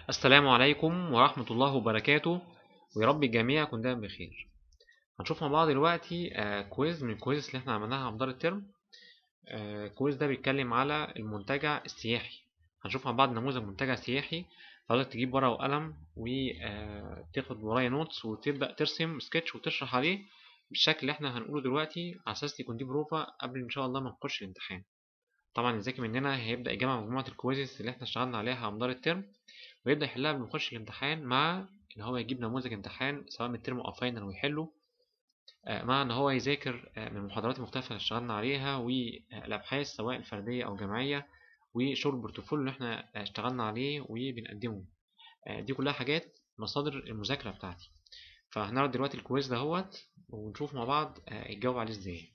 السلام عليكم ورحمة الله وبركاته ويا رب الجميع يكون دايما بخير هنشوف مع بعض دلوقتي آه، كويز من الكويز اللي احنا عملناها على مدار الترم آه، الكويز ده بيتكلم على المنتجع السياحي هنشوف مع بعض نموذج منتجع سياحي حضرتك تجيب ورقة وقلم وتاخد ورايا نوتس وتبدأ ترسم سكتش وتشرح عليه بالشكل اللي احنا هنقوله دلوقتي على اساس يكون دي بروفة قبل ان شاء الله ما نخش الامتحان طبعا اللي ذاكر مننا هيبدأ يجمع مجموعة الكويزز اللي احنا اشتغلنا عليها على مدار الترم ويبدأ يحلها قبل ما يخش الامتحان مع إن هو يجيب نموذج امتحان سواء من الترم أو فاينل ويحله آه، مع إن هو يذاكر آه، من المحاضرات المختلفة اللي اشتغلنا عليها والأبحاث سواء الفردية أو الجماعية وشغل البورتفوليو اللي احنا اشتغلنا عليه وبنقدمه آه، دي كلها حاجات مصادر المذاكرة بتاعتي فهنعرض دلوقتي الكويز دهوت ونشوف مع بعض يجاوب عليه ازاي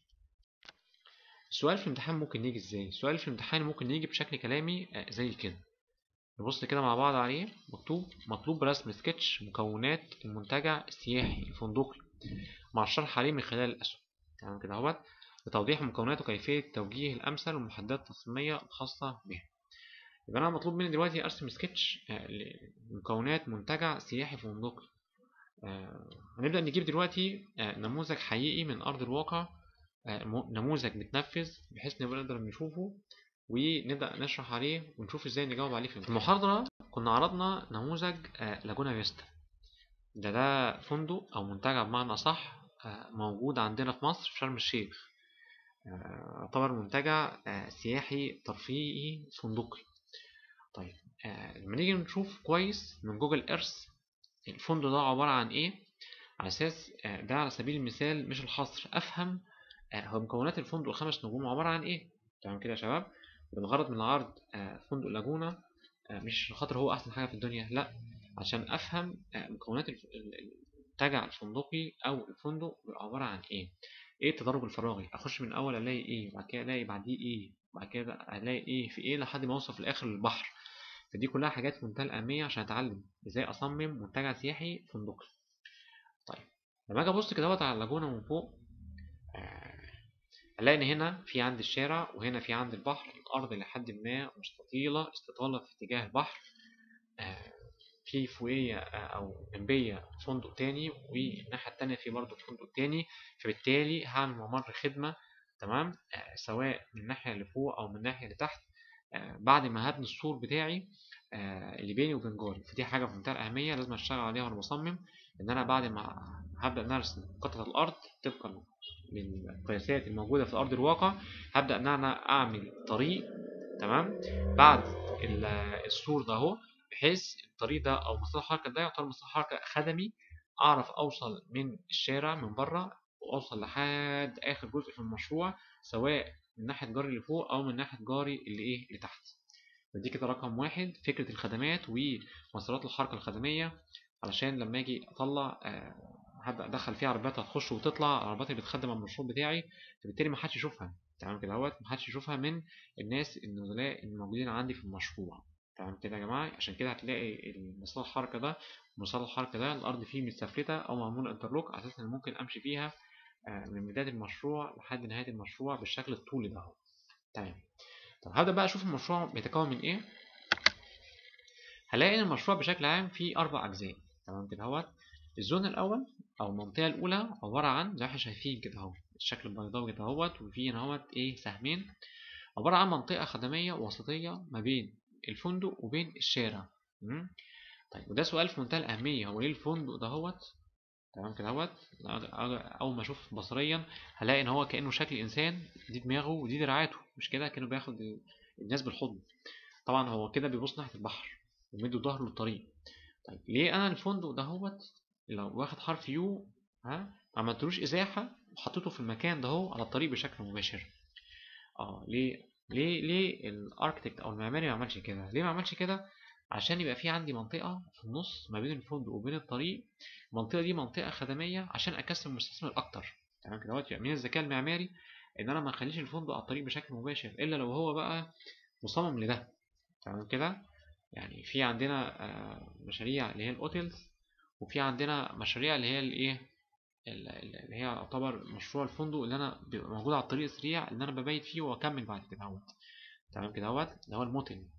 السؤال في الامتحان ممكن يجي ازاي السؤال في الامتحان ممكن يجي بشكل كلامي زي كده نبص كده مع بعض عليه مكتوب مطلوب رسم سكتش مكونات المنتجع السياحي الفندقي مع الشرح عليه من خلال الأسهم تمام كده اهوت لتوضيح مكوناته وكيفية التوجيه الأمثل والمحددات التصميمية الخاصة به يبقى أنا مطلوب مني دلوقتي أرسم سكتش لمكونات منتجع سياحي فندقي آه، هنبدأ نجيب دلوقتي آه، نموذج حقيقي من أرض الواقع آه، نموذج متنفذ بحيث نبقى نقدر نشوفه ونبدأ نشرح عليه ونشوف ازاي نجاوب عليه في المحاضرة كنا عرضنا نموذج آه، لاجونا فيستا ده ده فندق أو منتجع بمعنى صح آه، موجود عندنا في مصر في شرم الشيخ آه، يعتبر منتجع سياحي ترفيهي فندقي طيب لما نيجي نشوف كويس من جوجل ايرث الفندق ده عبارة عن ايه على اساس ده على سبيل المثال مش الحصر افهم هو مكونات الفندق خمس نجوم عبارة عن ايه تمام كده يا شباب بالغرض من العرض آه، فندق لاجونا آه، مش خاطر هو احسن حاجه في الدنيا لا عشان افهم آه، مكونات المنتجع الفندقي او الفندق عباره عن ايه ايه التدرج الفراغي اخش من الاول الاقي ايه وبعد كده الاقي بعديه ايه وبعد كده الاقي ايه في ايه لحد ما اوصل في الاخر للبحر فدي كلها حاجات في منتهى الاهميه عشان اتعلم ازاي اصمم منتجع سياحي فندقي طيب لما اجي ابص كده على اللاجونه من فوق هنلاقي ان هنا في عند الشارع وهنا في عند البحر الارض لحد ما مستطيلة استطالة في اتجاه البحر آه، في فوقية آه، او جنبية فندق تاني والناحية التانية في برضه فندق تاني فبالتالي هعمل ممر خدمة تمام آه، سواء من الناحية اللي فوق او من الناحية اللي تحت بعد ما هبني السور بتاعي اللي بيني وبين جاري فدي حاجة في منتهى الأهمية لازم أشتغل عليها وأنا بصمم إن أنا بعد ما هبدأ نرسم قطعة الأرض طبقا للقياسات الموجودة في أرض الواقع هبدأ إن أنا أعمل طريق تمام بعد السور ده اهو بحيث الطريق ده أو مسار الحركة ده يعتبر مسار حركة خدمي أعرف أوصل من الشارع من بره وأوصل لحد آخر جزء في المشروع سواء من ناحية جاري اللي فوق أو من ناحية جاري اللي إيه اللي تحت ودي كده رقم واحد فكرة الخدمات ومسارات الحركة الخدمية علشان لما أجي أطلع آه هبدا ادخل فيها عربيات هتخش وتطلع العربيات اللي بتخدم على المشروع بتاعي فبالتالي ما حدش يشوفها تمام كده اهوت ما حدش يشوفها من الناس النزلاء الموجودين عندي في المشروع تمام كده يا جماعه عشان كده هتلاقي مسار الحركه ده مسار الحركه ده الارض فيه متسفلته او معمول انترلوك على اساس ان ممكن امشي فيها آه، من بدايه المشروع لحد نهايه المشروع بالشكل الطولي ده اهو تمام طب هبدا بقى اشوف المشروع بيتكون من ايه هلاقي ان المشروع بشكل عام فيه اربع اجزاء تمام كده اهوت الزون الاول او المنطقه الاولى عباره عن زي ما احنا شايفين كده اهو الشكل البيضاوي كده اهوت وفي هنا اهوت ايه سهمين عباره عن منطقه خدميه وسطيه ما بين الفندق وبين الشارع طيب وده سؤال في منتهى الاهميه هو ليه الفندق ده اهوت تمام كده اهوت اول ما اشوف بصريا هلاقي ان هو كانه شكل انسان دي دماغه ودي دراعاته مش كده كانه بياخد الناس بالحضن طبعا هو كده بيبص ناحيه البحر ومد ظهره للطريق طيب ليه انا الفندق ده هوت لو واخد حرف يو ها ما عملتلوش ازاحه وحطيته في المكان ده هو على الطريق بشكل مباشر اه ليه ليه ليه الاركتكت او المعماري ما عملش كده ليه ما عملش كده عشان يبقى في عندي منطقه في النص ما بين الفندق وبين الطريق المنطقه دي منطقه خدميه عشان اكسب المستثمر اكتر تمام كده دلوقتي من الذكاء المعماري ان انا ما اخليش الفندق على الطريق بشكل مباشر الا لو هو بقى مصمم لده تمام كده يعني في عندنا آه، مشاريع اللي هي الاوتيلز وفي عندنا مشاريع اللي هي الايه اللي هي يعتبر مشروع الفندق اللي انا بيبقى موجود على الطريق السريع اللي انا ببيت فيه واكمل بعد كده اهوت تمام كده اهوت اللي هو الموتل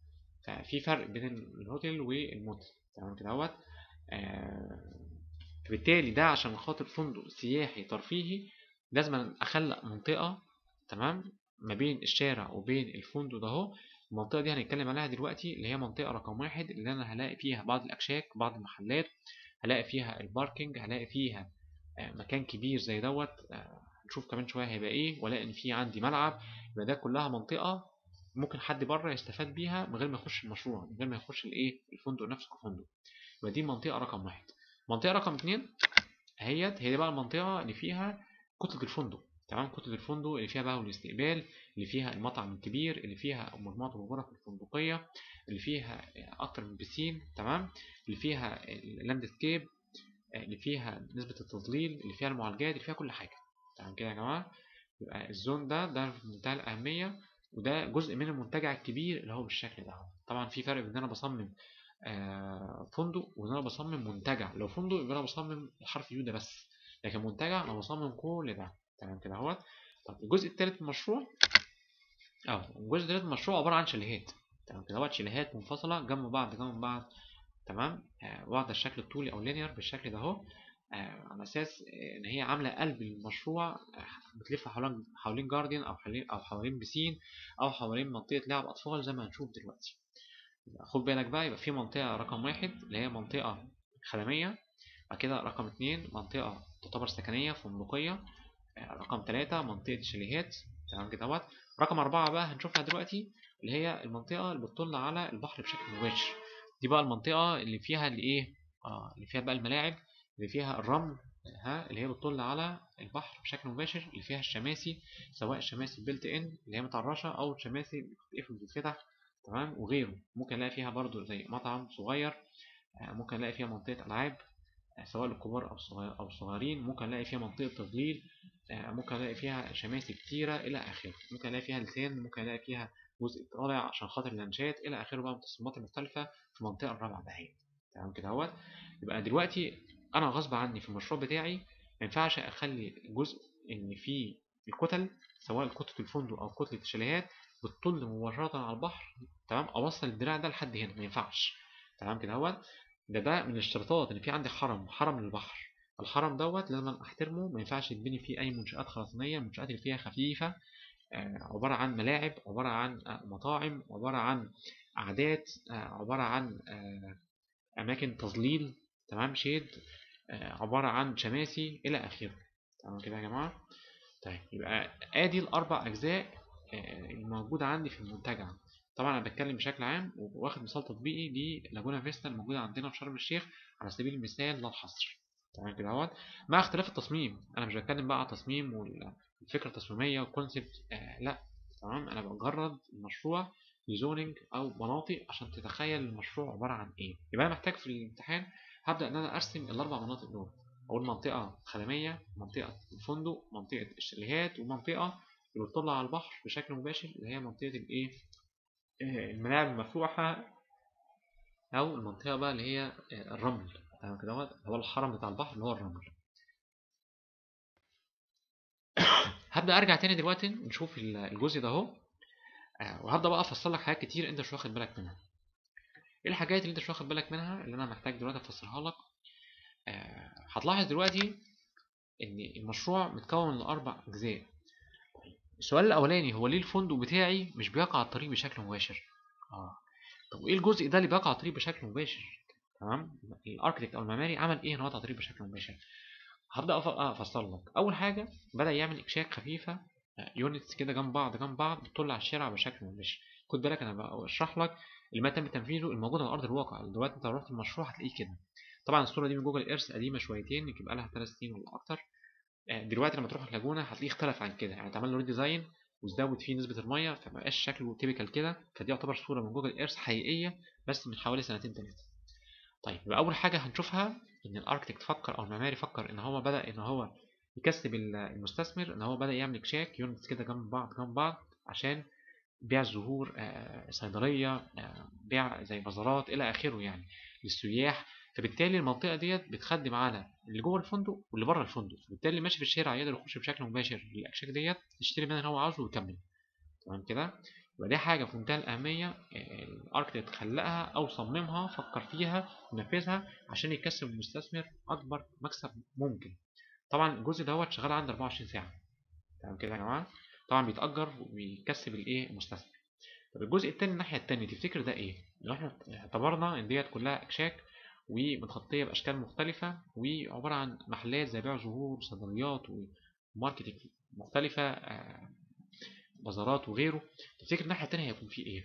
ففي فرق بين الهوتيل والموتل تمام كده اهوت آه فبالتالي ده عشان خاطر فندق سياحي ترفيهي لازم اخلق منطقة تمام ما بين الشارع وبين الفندق ده اهو المنطقة دي هنتكلم عليها دلوقتي اللي هي منطقة رقم واحد اللي أنا هلاقي فيها بعض الأكشاك بعض المحلات هلاقي فيها الباركينج هلاقي فيها مكان كبير زي دوت هنشوف كمان شوية هيبقى إيه ولاقي إن في عندي ملعب يبقى ده كلها منطقة ممكن حد بره يستفاد بيها من غير ما يخش المشروع من غير ما يخش الإيه الفندق نفسه كفندق يبقى دي منطقة رقم واحد منطقة رقم اتنين هيت هي دي بقى المنطقة اللي فيها كتلة الفندق تمام كتلة الفندق اللي فيها بقى الاستقبال اللي فيها المطعم الكبير اللي فيها مجموعة الغرف الفندقية اللي فيها أكتر من بسين تمام اللي فيها اللاندسكيب اللي فيها نسبة التظليل اللي فيها المعالجات اللي فيها كل حاجة تمام كده يا جماعة يبقى الزون ده ده في منتهى الأهمية وده جزء من المنتجع الكبير اللي هو بالشكل ده طبعا في فرق بين ان انا بصمم فندق وان انا بصمم منتجع لو فندق يبقى انا بصمم الحرف يو ده بس لكن منتجع انا بصمم كل ده تمام كده اهوت طب الجزء الثالث من المشروع اه الجزء الثالث من المشروع عباره عن شاليهات تمام كده اهوت شاليهات منفصله جنب بعض جنب بعض تمام آه واخده الشكل الطولي او لينير بالشكل ده اهو آه على اساس ان هي عامله قلب المشروع آه بتلف حوالين حوالين جاردين او حوالين او حوالين بسين او حوالين منطقه لعب اطفال زي ما هنشوف دلوقتي خد بالك بقى يبقى في منطقه رقم واحد اللي هي منطقه خدميه بعد كده رقم اتنين منطقه تعتبر سكنيه فندقيه رقم ثلاثة منطقة الشاليهات تمام كده اهوت رقم أربعة بقى هنشوفها دلوقتي اللي هي المنطقة اللي بتطل على البحر بشكل مباشر دي بقى المنطقة اللي فيها الإيه آه اللي فيها بقى الملاعب اللي فيها الرمل ها اللي هي بتطل على البحر بشكل مباشر اللي فيها الشماسي سواء الشماسي بيلت ان اللي هي متعرشة أو الشماسي بتتقفل وبتتفتح تمام وغيره ممكن نلاقي فيها برضو زي مطعم صغير ممكن نلاقي فيها منطقة ألعاب سواء للكبار أو الصغير أو الصغيرين ممكن نلاقي فيها منطقة تظليل ممكن الاقي فيها شماسي كتيرة إلى آخره ممكن الاقي فيها لسان ممكن الاقي فيها جزء طالع عشان خاطر اللانشات إلى آخره بقى التصميمات المختلفة في المنطقة الرابعة دهيت تمام كده اهوت يبقى دلوقتي أنا غصب عني في المشروع بتاعي ما ينفعش أخلي جزء إن في الكتل سواء كتلة الفندق أو كتلة الشاليهات بتطل مباشرة على البحر تمام أوصل الدراع ده لحد هنا ما ينفعش تمام كده اهوت ده ده من الاشتراطات إن في عندي حرم حرم للبحر الحرم دوت لازم احترمه ما ينفعش يتبني فيه اي منشآت خرسانية المنشآت اللي فيها خفيفة عبارة عن ملاعب عبارة عن مطاعم عبارة عن قعدات عبارة عن أماكن تظليل تمام شيد عبارة عن شماسي إلى آخره تمام كده يا جماعة طيب يبقى آدي الأربع أجزاء الموجودة عندي في المنتجع طبعا أنا بتكلم بشكل عام واخد مثال تطبيقي دي لاجونا فيستا الموجودة عندنا في شرم الشيخ على سبيل المثال لا الحصر تمام كده اهوت مع اختلاف التصميم انا مش بتكلم بقى على التصميم والفكره التصميميه والكونسبت آه لا تمام انا بجرد المشروع لزوننج او مناطق عشان تتخيل المشروع عباره عن ايه يبقى انا محتاج في الامتحان هبدا ان انا ارسم الاربع مناطق دول اول منطقه خدميه منطقه الفندق منطقه الشاليهات ومنطقه اللي بتطل على البحر بشكل مباشر اللي هي منطقه الايه آه الملاعب المفتوحه او المنطقه بقى اللي هي آه الرمل تمام كده هو الحرم بتاع البحر اللي هو الرمل هبدا ارجع تاني دلوقتي نشوف الجزء ده اهو وهبدا بقى افصل لك حاجات كتير انت مش واخد بالك منها ايه الحاجات اللي انت مش واخد بالك منها اللي انا محتاج دلوقتي افسرها لك هتلاحظ دلوقتي ان المشروع متكون من اربع اجزاء السؤال الاولاني هو ليه الفندق بتاعي مش بيقع على الطريق بشكل مباشر اه طب ايه الجزء ده اللي بيقع على الطريق بشكل مباشر تمام الاركتكت او المعماري عمل ايه ان هو تطريق بشكل مباشر هبدا افصل لك اول حاجه بدا يعمل اكشاك خفيفه يونتس كده جنب بعض جنب بعض بتطل على الشارع بشكل مباشر خد بالك انا بشرح لك اللي ما تم تنفيذه الموجود على ارض الواقع دلوقتي انت لو رحت المشروع هتلاقيه كده طبعا الصوره دي من جوجل ايرث قديمه شويتين يمكن بقى لها 3 سنين ولا اكتر دلوقتي لما تروح اللاجونه هتلاقيه اختلف عن كده يعني اتعمل له ريديزاين وزود فيه نسبه الميه فمبقاش شكله تيبيكال كده فدي يعتبر صوره من جوجل ايرث حقيقيه بس من حوالي سنتين ثلاثه طيب يبقى اول حاجه هنشوفها ان الاركتكت فكر او المعماري فكر ان هو بدا ان هو يكسب المستثمر ان هو بدا يعمل اكشاك يونتس كده جنب بعض جنب بعض عشان بيع الزهور آه، صيدليه آه، بيع زي بازارات الى اخره يعني للسياح فبالتالي المنطقه ديت بتخدم على اللي جوه الفندق واللي بره الفندق فبالتالي اللي ماشي في الشارع يقدر يخش بشكل مباشر للاكشاك ديت يشتري منها اللي هو عاوزه ويكمل تمام كده يبقى دي حاجة في منتهى الأهمية الأركتكت خلقها أو صممها فكر فيها ونفذها عشان يكسب المستثمر أكبر مكسب ممكن طبعا الجزء دوت شغال عند 24 ساعة تمام كده يا جماعة طبعا بيتأجر وبيكسب الإيه المستثمر طب الجزء التاني الناحية التانية تفتكر ده إيه؟ لو إحنا اعتبرنا إن ديت كلها أكشاك ومتغطية بأشكال مختلفة وعبارة عن محلات زي بيع زهور وصيدليات وماركتنج مختلفة آه بازارات وغيره تفتكر الناحية التانية هيكون فيه ايه؟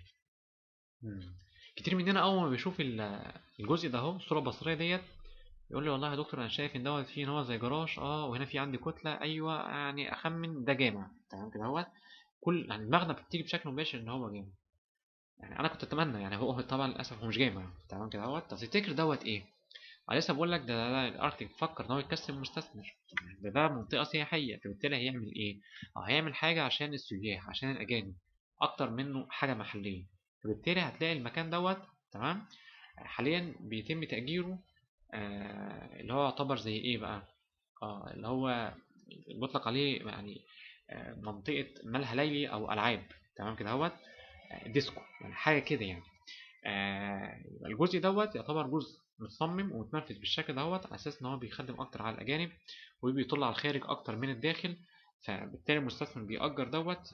مم. كتير مننا اول ما بيشوف الجزء ده اهو الصورة البصرية ديت يقول لي والله يا دكتور انا شايف ان دوت فيه ان هو زي جراج اه وهنا في عندي كتلة ايوه يعني اخمن ده جامع تمام كده اهوت كل يعني دماغنا بتيجي بشكل مباشر ان هو جامع يعني انا كنت اتمنى يعني هو طبعا للاسف هو مش جامع تمام كده اهوت طب تفتكر دوت ايه؟ انا لسه بقول لك ده, ده الاركتيك فكر ان هو يكسب مستثمر ده ده منطقه سياحيه فبالتالي هيعمل ايه او هيعمل حاجه عشان السياح عشان الاجانب اكتر منه حاجه محليه فبالتالي هتلاقي المكان دوت تمام حاليا بيتم تاجيره آه اللي هو يعتبر زي ايه بقى اه اللي هو بيطلق عليه يعني آه منطقه ملهى ليلي او العاب تمام كده اهوت آه ديسكو يعني حاجه كده يعني آه الجزء دوت يعتبر جزء متصمم ومتنفذ بالشكل دوت على اساس ان هو بيخدم اكتر على الاجانب وبيطل على الخارج اكتر من الداخل فبالتالي المستثمر بيأجر دوت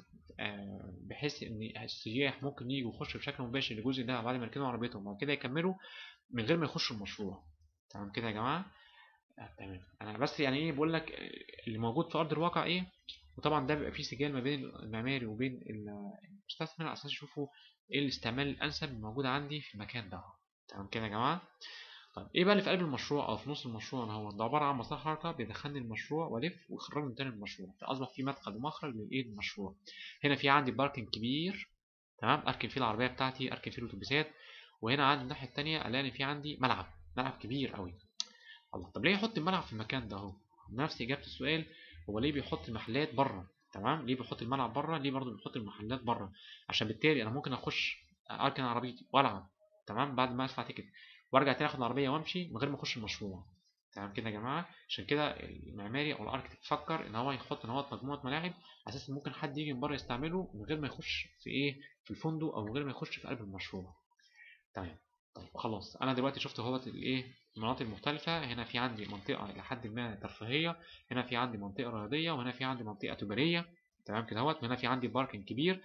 بحيث ان السياح ممكن يجوا يخشوا بشكل مباشر للجزء ده بعد ما يركنوا عربيتهم وبعد كده يكملوا من غير ما يخشوا المشروع تمام كده يا جماعه تمام انا بس يعني ايه بقول لك اللي موجود في ارض الواقع ايه وطبعا ده بيبقى فيه سجال ما بين المعماري وبين المستثمر على اساس يشوفوا ايه الاستعمال الانسب الموجود عندي في المكان ده تمام كده يا جماعه طيب ايه بقى اللي في قلب المشروع او في نص المشروع هو ده عباره عن مسار حركه بيدخلني المشروع والف ويخرجني من تاني المشروع فاصبح في مدخل ومخرج للايه المشروع هنا في عندي باركنج كبير تمام اركن فيه العربيه بتاعتي اركن فيه الاتوبيسات وهنا عندي الناحيه الثانيه الاقي في عندي ملعب ملعب كبير قوي الله طب ليه يحط الملعب في المكان ده اهو نفس اجابه السؤال هو ليه بيحط المحلات بره تمام ليه بيحط الملعب بره ليه برضه بيحط المحلات بره عشان بالتالي انا ممكن اخش اركن عربيتي والعب تمام بعد ما ادفع تيكت وارجع تاني اخد العربيه وامشي من غير ما اخش المشروع تمام كده يا جماعه عشان كده المعماري او الاركتكت فكر ان هو يحط ان هو مجموعه ملاعب على اساس ممكن حد يجي من بره يستعمله من غير ما يخش في ايه في الفندق او من غير ما يخش في قلب المشروع تمام طيب خلاص انا دلوقتي شفت اهوت الايه المناطق المختلفه هنا في عندي منطقه الى حد ما ترفيهيه هنا في عندي منطقه رياضيه وهنا في عندي منطقه تجاريه تمام كده اهوت هنا في عندي باركنج كبير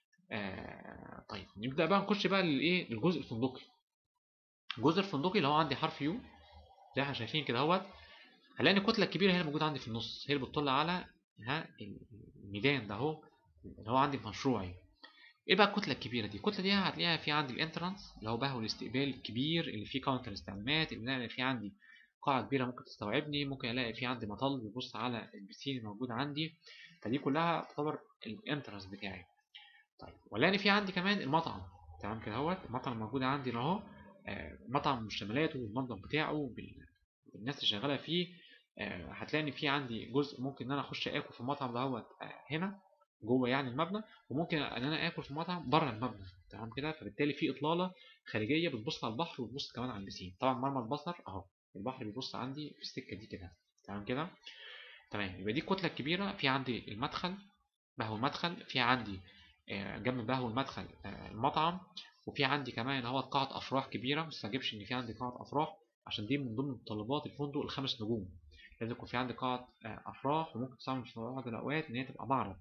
آه طيب نبدا بقى نخش بقى للايه للجزء الفندقي الجزء الفندقي اللي هو عندي حرف يو زي احنا شايفين كده اهوت هلاقي الكتله الكبيره هي اللي موجوده عندي في النص هي اللي بتطل على ها الميدان ده اهو اللي هو عندي في مشروعي ايه بقى الكتله الكبيره دي الكتله دي هتلاقيها في عندي الانترانس اللي هو بهو الاستقبال الكبير اللي فيه كاونتر استعلامات اللي الاقي في عندي قاعه كبيره ممكن تستوعبني ممكن الاقي في عندي مطل بيبص على البسين الموجود عندي فدي كلها تعتبر الانترانس بتاعي طيب ولاقي في عندي كمان المطعم تمام كده اهوت المطعم الموجود عندي اهو مطعم مشتملاته والمنظم بتاعه بالناس اللي شغاله فيه هتلاقي ان في عندي جزء ممكن ان انا اخش اكل في المطعم دوت هنا جوه يعني المبنى وممكن ان انا اكل في المطعم بره المبنى تمام كده فبالتالي في اطلاله خارجيه بتبص على البحر وبتبص كمان على البسين طبعا مرمى البصر اهو البحر بيبص عندي في السكه دي كده تمام كده تمام يبقى دي الكتله الكبيره في عندي المدخل بهو المدخل في عندي جنب بهو المدخل المطعم وفي عندي كمان هو قاعة أفراح كبيرة ما تستعجبش إن في عندي قاعة أفراح عشان دي من ضمن متطلبات الفندق الخمس نجوم لازم يكون في عندي قاعة أفراح وممكن تستعمل في بعض الأوقات إن هي تبقى معرض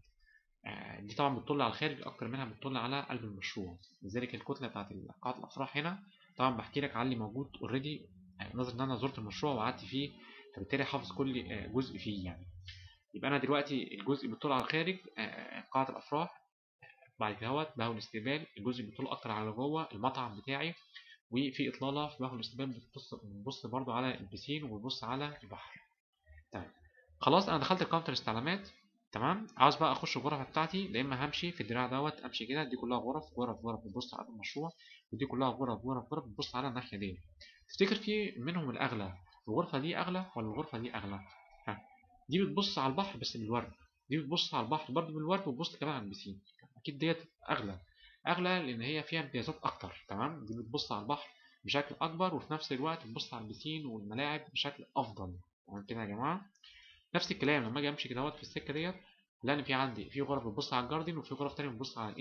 دي طبعا بتطل على الخارج أكتر منها بتطل على قلب المشروع لذلك الكتلة بتاعت قاعة الأفراح هنا طبعا بحكي لك على اللي موجود أوريدي نظرا إن أنا زرت المشروع وقعدت فيه فبالتالي حافظ كل جزء فيه يعني يبقى أنا دلوقتي الجزء بيطل على الخارج قاعة الأفراح بعد كده اهوت بهو الاستقبال الجزء بيطل اكتر على جوه المطعم بتاعي وفي اطلاله في بهو الاستقبال بتبص بتبص برده على البسين وبتبص على البحر تمام خلاص انا دخلت الكاونتر استعلامات تمام عاوز بقى اخش الغرفه بتاعتي يا اما همشي في الدراع دوت امشي كده دي كلها غرف غرف غرف بتبص على المشروع ودي كلها غرف غرف غرف بتبص على الناحيه دي تفتكر في منهم الاغلى الغرفه دي اغلى ولا الغرفه دي اغلى ها دي بتبص على البحر بس بالورد دي بتبص على البحر برضه بالورد وبتبص كمان على البسين اكيد ديت اغلى اغلى لان هي فيها امتيازات اكتر تمام دي بتبص على البحر بشكل اكبر وفي نفس الوقت بتبص على البسين والملاعب بشكل افضل تمام كده يا جماعه نفس الكلام لما اجي امشي كده في السكه ديت لان في عندي في غرف بتبص على الجاردن وفي غرف تانية بتبص على الايه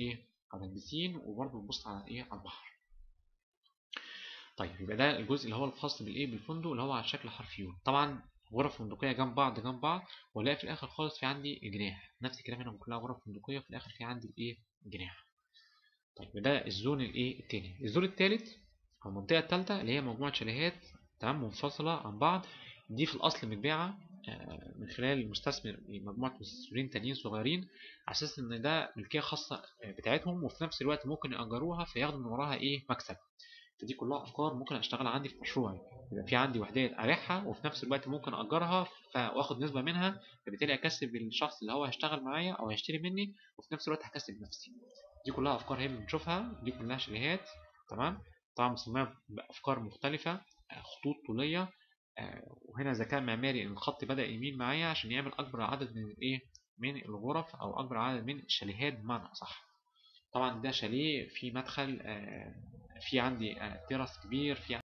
على البسين وبرضه بتبص على ايه على البحر طيب يبقى ده الجزء اللي هو الخاص بالايه بالفندق اللي هو على شكل حرف يو طبعا غرف فندقيه جنب بعض جنب بعض والاقي في الاخر خالص في عندي جناح نفس الكلام هنا كلها غرف فندقيه وفي الاخر في عندي الايه جناح طيب ده الزون الايه التاني الزون التالت او المنطقه التالتة اللي هي مجموعه شاليهات تمام منفصله عن بعض دي في الاصل متباعه من خلال المستثمر مجموعه مستثمرين تانيين صغيرين على اساس ان ده ملكيه خاصه بتاعتهم وفي نفس الوقت ممكن يأجروها فياخدوا من وراها ايه مكسب فدي كلها افكار ممكن اشتغل عندي في مشروعي يبقى في عندي وحدات اريحها وفي نفس الوقت ممكن اجرها واخد نسبه منها فبالتالي اكسب الشخص اللي هو هيشتغل معايا او هيشتري مني وفي نفس الوقت هكسب نفسي دي كلها افكار هي بنشوفها دي كلها شاليهات تمام طبعا مصممه بافكار مختلفه خطوط طوليه وهنا ذكاء معماري ان الخط بدا يميل معايا عشان يعمل اكبر عدد من الايه من الغرف او اكبر عدد من الشاليهات بمعنى اصح طبعا ده شاليه في مدخل في عندي تيراس كبير في